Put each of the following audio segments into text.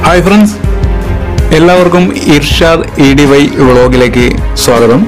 hi friends എല്ലാവർക്കും Irshad E D Y വ്ളോഗിലേക്ക് സ്വാഗതം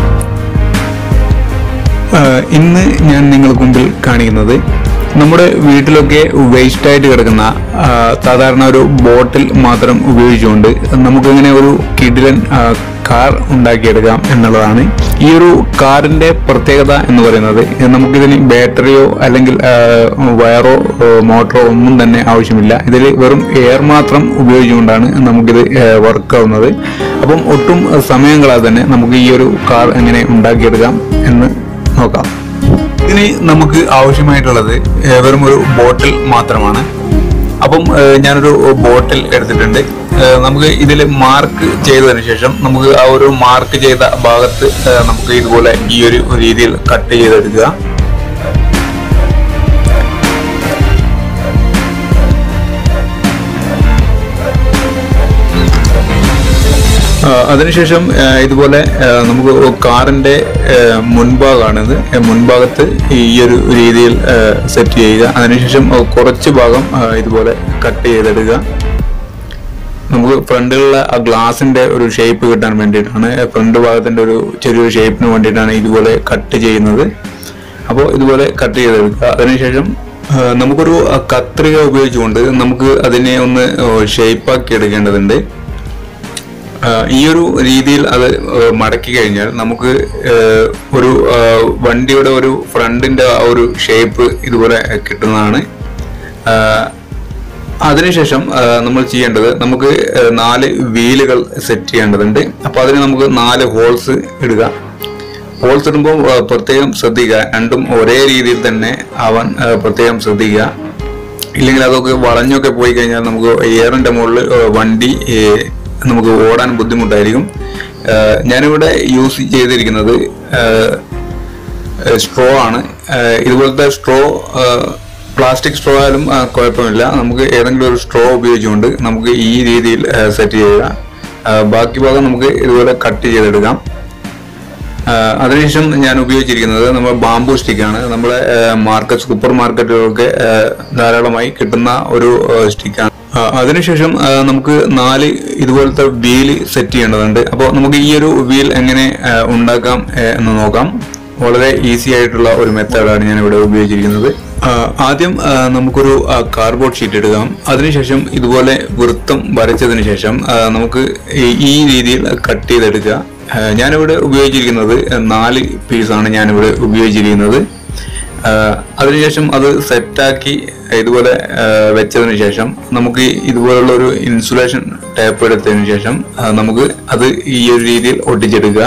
ആഹ് ഇന്ന് ഞാൻ നിങ്ങൾക്ക് മുമ്പിൽ കാണിക്കുന്നത് നമ്മുടെ വീട്ടിലൊക്കെ വേസ്റ്റ് ആയിട്ട് കിടക്കുന്ന ആഹ് സാധാരണ ഒരു ബോട്ടിൽ മാത്രം ഉപയോഗിച്ചുകൊണ്ട് നമുക്കിങ്ങനെ ഒരു കിടിലൻ ആഹ് കാർ ഉണ്ടാക്കിയെടുക്കാം എന്നുള്ളതാണ് ഈ ഒരു കാറിന്റെ പ്രത്യേകത എന്ന് പറയുന്നത് നമുക്കിതിന് ബാറ്ററിയോ അല്ലെങ്കിൽ ആഹ് വയറോ ആഹ് മോട്ടറോ ഒന്നും തന്നെ ആവശ്യമില്ല ഇതിൽ വെറും എയർ മാത്രം ഉപയോഗിച്ചുകൊണ്ടാണ് നമുക്കിത് വർക്ക് ആവുന്നത് അപ്പം ഒട്ടും സമയം കളാതെ തന്നെ നമുക്ക് ഈ ഒരു കാർ എങ്ങനെ ഉണ്ടാക്കിയെടുക്കാം എന്ന് നോക്കാം ഇതിന് നമുക്ക് ആവശ്യമായിട്ടുള്ളത് ഏഹ് വെറും ഒരു ബോട്ടിൽ മാത്രമാണ് അപ്പം ഏഹ് ഞാനൊരു ബോട്ടിൽ എടുത്തിട്ടുണ്ട് ഏഹ് നമുക്ക് ഇതിൽ മാർക്ക് ചെയ്തതിന് ശേഷം നമുക്ക് ആ ഒരു മാർക്ക് ചെയ്ത ഭാഗത്ത് ഏഹ് നമുക്ക് ഇതുപോലെ ഈ ഒരു രീതിയിൽ കട്ട് ചെയ്തെടുക്കുക ആ, അതിനുശേഷം ആ, ഇതുപോലെ ആ, നമുക്ക് കാറിന്റെ ആ, മുൻഭാഗമാണിത് ആ, മുൻഭാഗത്ത് ഈ ഒരു രീതിയിൽ സെറ്റ് ചെയ്യുക അതിനുശേഷം ആ, കുറച്ച് ഭാഗം ആ, ഇതുപോലെ കട്ട് ചെയ്തെടുക്കുക നമുക്ക് ഫ്രണ്ടിലുള്ള ആ ഗ്ലാസിന്റെ ഒരു ഷേപ്പ് കിട്ടാൻ വേണ്ടിയിട്ടാണ് ഫ്രണ്ട് ഭാഗത്തിന്റെ ഒരു ചെറിയൊരു ഷേപ്പിന് വേണ്ടിയിട്ടാണ് ഇതുപോലെ കട്ട് ചെയ്യുന്നത് അപ്പോൾ ഇതുപോലെ കട്ട് ചെയ്തെടുക്കുക അതിനുശേഷം ആ, നമുക്കൊരു ആ, കത്രിക ഉപയോഗിച്ചുകൊണ്ട് നമുക്ക് അതിനെ ഒന്ന് ഷേപ്പാക്കി എടുക്കേണ്ടതുണ്ട് ആ, ഈ ഒരു രീതിയിൽ അത് ആ, മടക്കി കഴിഞ്ഞാൽ നമുക്ക് ആ, ഒരു ആ, വണ്ടിയുടെ ഒരു ഫ്രണ്ടിന്റെ ആ ഒരു ഷേപ്പ് ഇതുപോലെ കിട്ടുന്നതാണ് ആ, അതിനുശേഷം ആ, നമ്മൾ ചെയ്യേണ്ടത് നമുക്ക് ആ, നാല് വീലുകൾ സെറ്റ് ചെയ്യേണ്ടതുണ്ട് അപ്പൊ അതിന് നമുക്ക് നാല് ഹോൾസ് ഇടുക ഹോൾസ് ഇടുമ്പോൾ ആ, പ്രത്യേകം ശ്രദ്ധിക്കുക രണ്ടും ഒരേ രീതിയിൽ തന്നെ ആവാൻ ആ, പ്രത്യേകം ശ്രദ്ധിക്കുക ഇല്ലെങ്കിൽ അതൊക്കെ വളഞ്ഞൊക്കെ പോയി കഴിഞ്ഞാൽ നമുക്ക് എയറിന്റെ മുകളിൽ ആ, വണ്ടി ഏ, നമുക്ക് ഓടാൻ ബുദ്ധിമുട്ടായിരിക്കും ആ, ഞാനിവിടെ യൂസ് ചെയ്തിരിക്കുന്നത് സ്ട്രോ ആണ് ആ, ഇതുപോലത്തെ സ്ട്രോ പ്ലാസ്റ്റിക് സ്ട്രോ ആയാലും ആ, കുഴപ്പമില്ല നമുക്ക് ഏതെങ്കിലും ഒരു സ്ട്രോ ഉപയോഗിച്ചുകൊണ്ട് നമുക്ക് ഈ രീതിയിൽ സെറ്റ് ചെയ്യുക ആ, ബാക്കി ഭാഗം നമുക്ക് ഇതുപോലെ കട്ട് ചെയ്തെടുക്കാം ആ, അതിനുശേഷം ഞാൻ ഉപയോഗിച്ചിരിക്കുന്നത് നമ്മൾ ബാംബു സ്റ്റിക്കാണ് നമ്മുടെ മാർക്കറ്റ് സൂപ്പർ മാർക്കറ്റുകളൊക്കെ ആ, ധാരാളമായി കിട്ടുന്ന ഒരു സ്റ്റിക്കാണ് അതിനുശേഷം ആ, നമുക്ക് നാല് ഇതുപോലത്തെ വീൽ സെറ്റ് ചെയ്യേണ്ടതുണ്ട് അപ്പോൾ നമുക്ക് ഈ ഒരു വീൽ എങ്ങനെ ആ, ഉണ്ടാക്കാം ആ, എന്ന് നോക്കാം വളരെ ഈസി ആയിട്ടുള്ള ഒരു മെത്തേഡാണ് ഞാൻ ഇവിടെ ഉപയോഗിച്ചിരിക്കുന്നത് ആ, ആദ്യം ആ, നമുക്കൊരു കാർഡ്ബോർഡ് ഷീറ്റ് എടുക്കാം അതിനുശേഷം ഇതുപോലെ വൃത്തം വരച്ചതിന് ശേഷം ആ, നമുക്ക് ഈ- ഈ രീതിയിൽ കട്ട് ചെയ്തെടുക്കുക ആ, ഞാനിവിടെ ഉപയോഗിച്ചിരിക്കുന്നത് നാല് പീസാണ് ഞാനിവിടെ ഉപയോഗിച്ചിരിക്കുന്നത് ആ, അതിനുശേഷം അത് സെറ്റാക്കി ഇതുപോലെ ആ, വെച്ചതിന് ശേഷം നമുക്ക് ഇതുപോലുള്ള ഒരു ഇൻസുലേഷൻ ടേപ്പ് എടുത്തതിന് ശേഷം ആ, നമുക്ക് അത് ഈ ഒരു രീതിയിൽ ഒട്ടിച്ചെടുക്കുക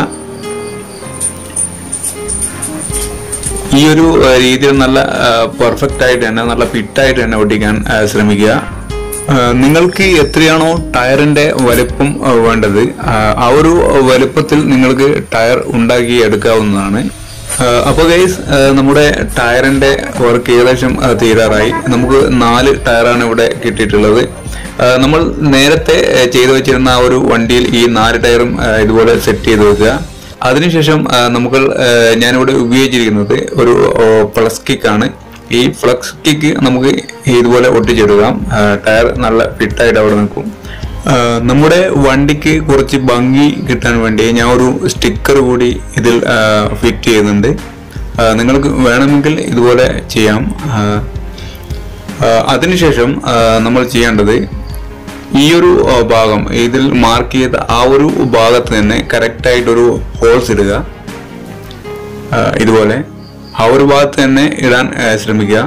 ഈ ഒരു ആ, രീതിയിൽ നല്ല പെർഫെക്റ്റ് ആയിട്ട് തന്നെ നല്ല ഫിറ്റായിട്ട് തന്നെ ഒട്ടിക്കാൻ ആ, ശ്രമിക്കുക ആ, നിങ്ങൾക്ക് എത്രയാണോ ടയറിന്റെ വലിപ്പം ആ, വേണ്ടത് ആ, ആ ഒരു വലുപ്പത്തിൽ നിങ്ങൾക്ക് ടയർ ഉണ്ടാക്കി എടുക്കാവുന്നതാണ് അപ്പോൾ ഗൈസ് നമ്മുടെ ടയറിന്റെ വർക്ക് ഏകദേശം ആ, തീരാറായി നമുക്ക് നാല് ടയറാണ് ഇവിടെ കിട്ടിയിട്ടുള്ളത് ആ, നമ്മൾ നേരത്തെ ആ, ചെയ്തു വെച്ചിരുന്ന ആ ഒരു വണ്ടിയിൽ ഈ നാല് ടയറും ആ, ഇതുപോലെ സെറ്റ് ചെയ്ത് വെക്കുക അതിനുശേഷം ആ, നമുക്ക് ആ, ഞാനിവിടെ ഉപയോഗിച്ചിരിക്കുന്നത് ഒരു ഫ്ലക്സ് കിക്കാണ് ഈ ഫ്ലക്സ് കിക്ക് നമുക്ക് ഇതുപോലെ ഒട്ടിച്ചെടുക്കാം ആ, ടയർ നല്ല ഫിറ്റായിട്ട് അവിടെ നിൽക്കും ആ, നമ്മുടെ വണ്ടിക്ക് കുറച്ച് ഭംഗി കിട്ടാൻ വേണ്ടി ഞാൻ ഒരു സ്റ്റിക്കർ കൂടി ഇതിൽ ഫിറ്റ് ചെയ്യുന്നുണ്ട് ആ, നിങ്ങൾക്ക് വേണമെങ്കിൽ ഇതുപോലെ ചെയ്യാം ആ, ആ, അതിനുശേഷം ആ, നമ്മൾ ചെയ്യേണ്ടത് ഈ ഒരു ആ, ഭാഗം ഇതിൽ മാർക്ക് ചെയ്ത ആ ഒരു ഭാഗത്ത് തന്നെ കറക്റ്റ് ആയിട്ടൊരു ഹോൾസ് ഇടുക ആ, ഇതുപോലെ ആ ഒരു ഭാഗത്ത് തന്നെ ഇടാൻ ആ, ശ്രമിക്കുക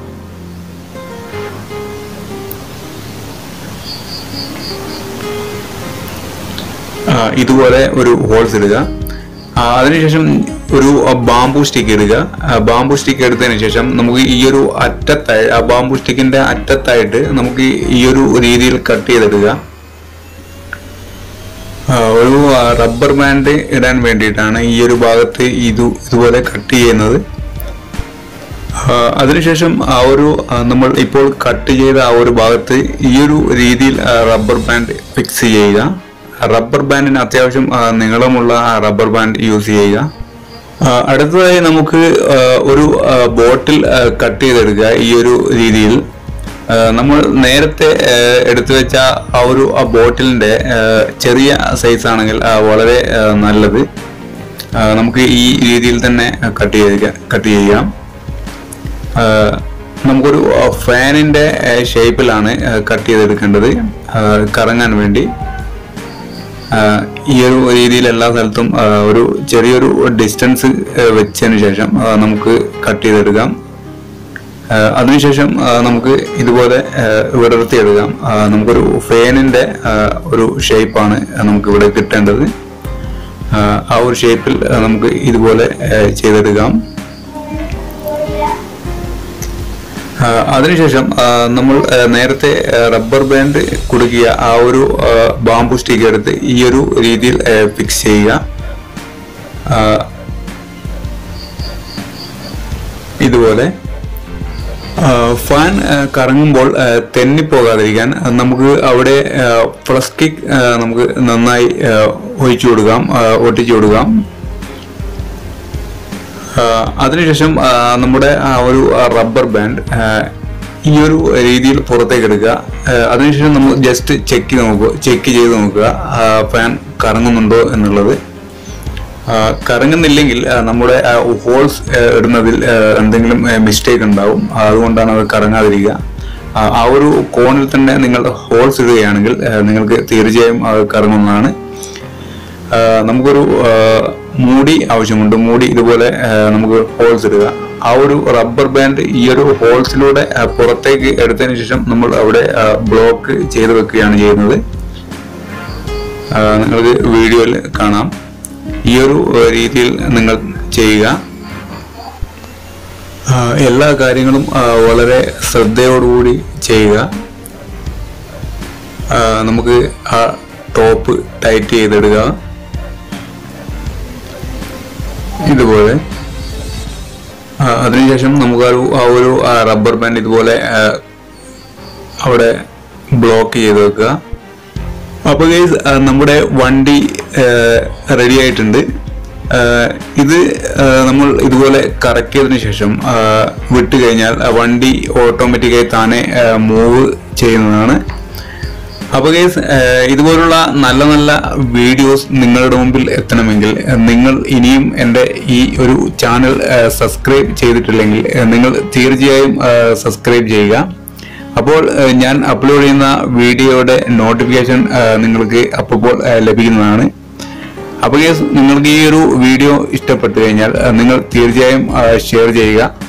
ആ, ഇതുപോലെ ഒരു ഹോൾസ് ഇടുക ആ, അതിനുശേഷം ഒരു ബാംബു സ്റ്റിക്ക് ഇടുക ആ, ബാംബു സ്റ്റിക്ക് എടുത്തതിന് ശേഷം നമുക്ക് ഈ ഒരു അറ്റത്തായി ആ ബാംബു സ്റ്റിക്കിന്റെ അറ്റത്തായിട്ട് നമുക്ക് ഈ ഒരു രീതിയിൽ കട്ട് ചെയ്തെടുക്കുക ആ, ഒരു റബ്ബർ ബാൻഡ് ഇടാൻ വേണ്ടിയിട്ടാണ് ഈ ഒരു ഭാഗത്ത് ഇത് ഇതുപോലെ കട്ട് ചെയ്യുന്നത് ആ, അതിനുശേഷം ആ ഒരു ആ, നമ്മൾ ഇപ്പോൾ കട്ട് ചെയ്ത ആ ഒരു ഭാഗത്ത് ഈ ഒരു രീതിയിൽ ആ, റബ്ബർ ബാൻഡ് ഫിക്സ് ചെയ്യുക റബ്ബർ ബാൻഡിന് അത്യാവശ്യം ആ, നീളമുള്ള ആ റബ്ബർ ബാൻഡ് യൂസ് ചെയ്യുക ആ, അടുത്തതായി നമുക്ക് ആ, ഒരു ആ, ബോട്ടിൽ ആ, കട്ട് ചെയ്തെടുക്കുക ഈ ഒരു രീതിയിൽ ആ, നമ്മൾ നേരത്തെ ആ, എടുത്തു വെച്ച ആ ഒരു ആ ബോട്ടിലിന്റെ ആ, ചെറിയ സൈസ് ആണെങ്കിൽ ആ, വളരെ ആ, നല്ലത് ആ, നമുക്ക് ഈ രീതിയിൽ തന്നെ കട്ട് ചെയ്ത് കട്ട് ചെയ്യാം ആ, നമുക്കൊരു ആ, ഫാനിന്റെ ആ, ഷേപ്പിലാണ് ആ, കട്ട് ചെയ്തെടുക്കേണ്ടത് ആ, കറങ്ങാൻ വേണ്ടി ആ, ഈ ഒരു രീതിയിൽ എല്ലാ സ്ഥലത്തും ആ, ഒരു ചെറിയൊരു ഡിസ്റ്റൻസ് വെച്ചതിന് ശേഷം ആ, നമുക്ക് കട്ട് ചെയ്തെടുക്കാം ആ, അതിനുശേഷം ആ, നമുക്ക് ഇതുപോലെ ആ, വിടർത്തിയെടുക്കാം ആ, നമുക്കൊരു ഫാനിന്റെ ആ, ഒരു ഷേപ്പാണ് നമുക്ക് ഇവിടെ കിട്ടേണ്ടത് ആ, ആ ഒരു ഷേപ്പിൽ ആ, നമുക്ക് ഇതുപോലെ ആ, ചെയ്തെടുക്കാം ആ, അതിനുശേഷം ആ, നമ്മൾ ആ, നേരത്തെ ആ, റബ്ബർ ബാൻഡ് കുടുക്കിയ ആ ഒരു ആ, ബാംബു സ്റ്റിക്ക് എടുത്ത് ഈ ഒരു രീതിയിൽ ആ, ഫിക്സ് ചെയ്യുക ആ, ഇതുപോലെ ആ, ഫാൻ ആ, കറങ്ങുമ്പോൾ ആ, തെന്നിപ്പോകാതിരിക്കാൻ ആ, നമുക്ക് അവിടെ പ്ലസ്റ്റിക് നമുക്ക് നന്നായി ആ, ഒഴിച്ചു കൊടുക്കാം ആ, ഒട്ടിച്ചു കൊടുക്കാം ആ, അതിനുശേഷം ആ, നമ്മുടെ ആ ഒരു റബ്ബർ ബാൻഡ് ആ, ഈ ഒരു രീതിയിൽ പുറത്തേക്ക് എടുക്കുക ആ, അതിനുശേഷം നമ്മൾ ജസ്റ്റ് ചെക്ക് നോക്കുക ചെക്ക് ചെയ്ത് നോക്കുക ആ, ഫാൻ കറങ്ങുന്നുണ്ടോ എന്നുള്ളത് ആ, കറങ്ങുന്നില്ലെങ്കിൽ ആ, നമ്മുടെ ആ ഹോൾസ് ആ, ഇടുന്നതിൽ ആ, എന്തെങ്കിലും മിസ്റ്റേക്ക് ഉണ്ടാവും ആ, അതുകൊണ്ടാണ് അത് കറങ്ങാതിരിക്കുക ആ, ആ ഒരു കോണിൽ തന്നെ നിങ്ങൾ ഹോൾസ് ഇടുകയാണെങ്കിൽ ആ, നിങ്ങൾക്ക് തീർച്ചയായും അത് കറങ്ങുന്നതാണ് ആ, നമുക്കൊരു ആ, മൂടി ആവശ്യമുണ്ട് മൂടി ഇതുപോലെ ആ, നമുക്ക് ഹോൾസ് ഇടുക ആ ഒരു റബ്ബർ ബാൻഡ് ഈ ഒരു ഹോൾസിലൂടെ ആ, പുറത്തേക്ക് എടുത്തതിന് ശേഷം നമ്മൾ അവിടെ ബ്ലോക്ക് ചെയ്ത് വെക്കുകയാണ് ചെയ്യുന്നത് ആ, നിങ്ങൾക്ക് വീഡിയോയിൽ കാണാം ഈ ഒരു ആ, രീതിയിൽ നിങ്ങൾ ചെയ്യുക ആ, എല്ലാ കാര്യങ്ങളും ആ, വളരെ ശ്രദ്ധയോടുകൂടി ചെയ്യുക ആ, നമുക്ക് ആ ടോപ്പ് ടൈറ്റ് ചെയ്തിടുക ഇതുപോലെ ആ, അതിനുശേഷം നമുക്ക് ആ ഒരു- ആ ഒരു റബ്ബർ ബാൻഡ് ഇതുപോലെ ആ, അവിടെ ബ്ലോക്ക് ചെയ്ത് വെക്കുക അപ്പൊ ഗൈസ് നമ്മുടെ വണ്ടി റെഡി ആയിട്ടുണ്ട് ആ, ഇത് ആ, നമ്മൾ ഇതുപോലെ കറക്കിയതിന് ശേഷം ആ, വിട്ട് കഴിഞ്ഞാൽ ആ വണ്ടി ഓട്ടോമാറ്റിക്കായി താനെ മൂവ് ചെയ്യുന്നതാണ് അപ്പോൾ ഗൈസ് ഇതുപോലുള്ള നല്ല നല്ല വീഡിയോസ് നിങ്ങളുടെ മുമ്പിൽ എത്തണമെങ്കിൽ ഏഹ്, നിങ്ങൾ ഇനിയും എൻ്റെ ഈ ഒരു ചാനൽ സബ്സ്ക്രൈബ് ചെയ്തിട്ടില്ലെങ്കിൽ ഏഹ്, നിങ്ങൾ തീർച്ചയായും സബ്സ്ക്രൈബ് ചെയ്യുക അപ്പോൾ ഏഹ്, ഞാൻ അപ്ലോഡ് ചെയ്യുന്ന വീഡിയോയുടെ നോട്ടിഫിക്കേഷൻ നിങ്ങൾക്ക് അപ്പോൾ ലഭിക്കുന്നതാണ് അപ്പോൾ ഗൈസ് നിങ്ങൾക്ക് ഈ ഒരു വീഡിയോ ഇഷ്ടപ്പെട്ടു കഴിഞ്ഞാൽ ഏഹ്, നിങ്ങൾ തീർച്ചയായും ഷെയർ ചെയ്യുക